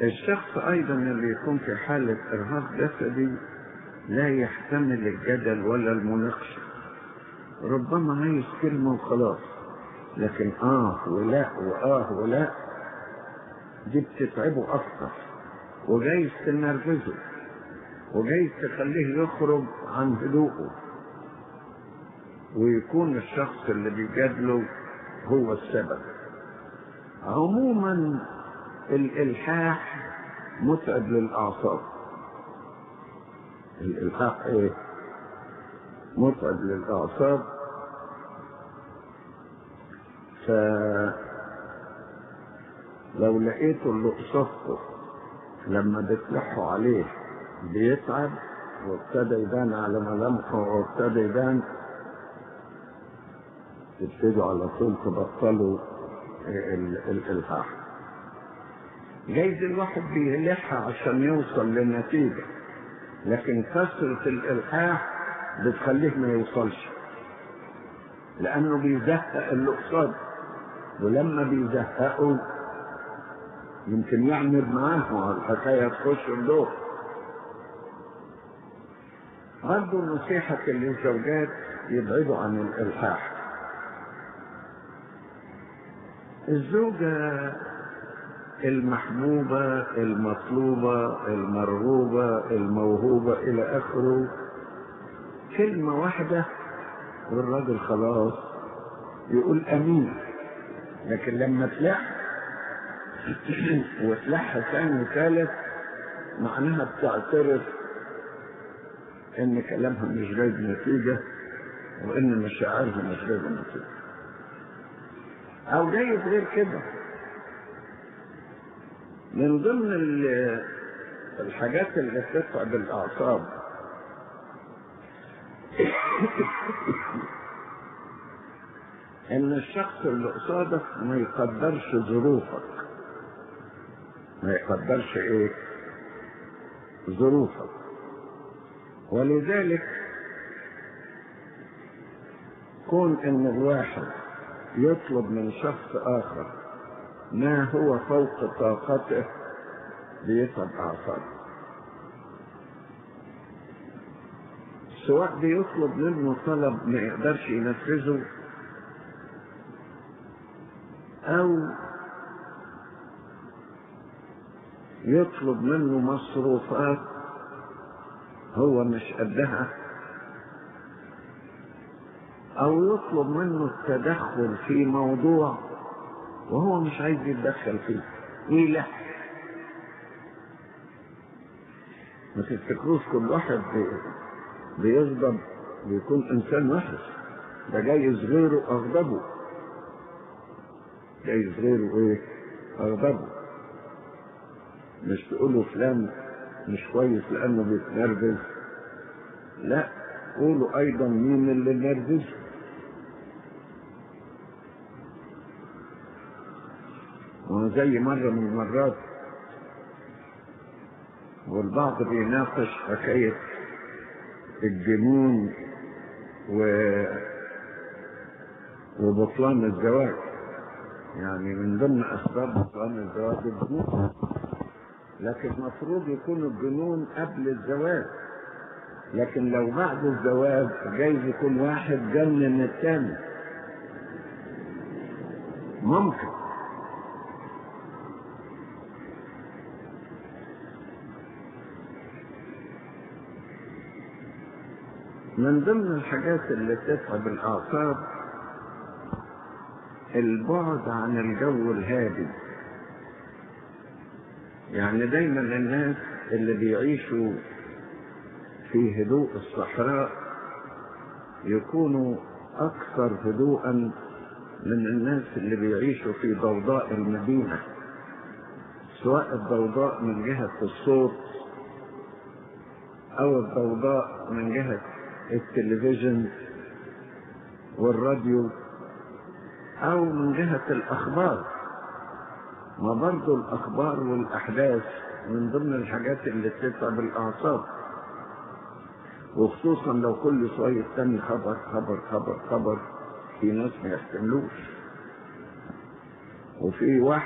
الشخص أيضا اللي يكون في حالة إرهاق جسدي لا يحتمل الجدل ولا المناقشة ربما عايز كلمة وخلاص لكن آه ولا وآه ولا دي بتتعبه أكتر وجايز تنرفزه وجايز تخليه يخرج عن هدوءه ويكون الشخص اللي بيجادله هو السبب عموما الإلحاح متعب للأعصاب الإلحاح إيه؟ متعب للأعصاب ف لو لقيته اللي قصدته لما بتلحوا عليه بيتعب وابتدى يبان على ملامحه وابتدى يبان تبتدوا على طول تبطلوا الإلحاح جايز الواحد بيلحها عشان يوصل لنتيجة لكن كثرة الإلحاح بتخليه ما يوصلش لأنه بيزهق اللي قصاده ولما بيزهقه يمكن يعمل معاه على الحكاية تخش الدور برضه نصيحة للزوجات يبعدوا عن الإلحاح الزوجة المحبوبة المطلوبة المرغوبة الموهوبة إلى آخره كلمة واحدة والراجل خلاص يقول أمين لكن لما تلح وتلح ثاني وثالث معناها بتعترف ان كلامها مش جايب نتيجة وان مشاعرها مش جايبة نتيجة او جايز غير كده من ضمن الحاجات اللي تتعب الاعصاب ان الشخص اللي قصادك ما يقدرش ظروفك ما يقدرش ايه ظروفك ولذلك كون ان الواحد يطلب من شخص اخر ما هو فوق طاقته بيتعب اعصابه سواء بيطلب منه طلب ما يقدرش ينفذه او يطلب منه مصروفات هو مش قدها او يطلب منه التدخل في موضوع وهو مش عايز يتدخل فيه ويلح ما تفتكروش كل واحد بيغضب بيكون انسان وحش ده جايز غيره اغضبه جايز غيره ايه اغضبه مش تقولوا فلان مش كويس لانه بيتنرفز لا قولوا ايضا مين اللي نرفز وزي مرة من المرات والبعض بيناقش حكاية الجنون و وبطلان الزواج يعني من ضمن اسباب بطلان الزواج الجنون لكن المفروض يكون الجنون قبل الزواج لكن لو بعد الزواج جايز يكون واحد جنن الثاني ممكن من ضمن الحاجات اللي تتعب الأعصاب البعد عن الجو الهادي يعني دايما الناس اللي بيعيشوا في هدوء الصحراء يكونوا أكثر هدوءا من الناس اللي بيعيشوا في ضوضاء المدينة سواء الضوضاء من جهة الصوت أو الضوضاء من جهة التلفزيون والراديو أو من جهة الأخبار ما برضو الأخبار والأحداث من ضمن الحاجات اللي تتعب الأعصاب وخصوصا لو كل شوية تاني خبر خبر خبر خبر في ناس ما يحتملوش وفي واحد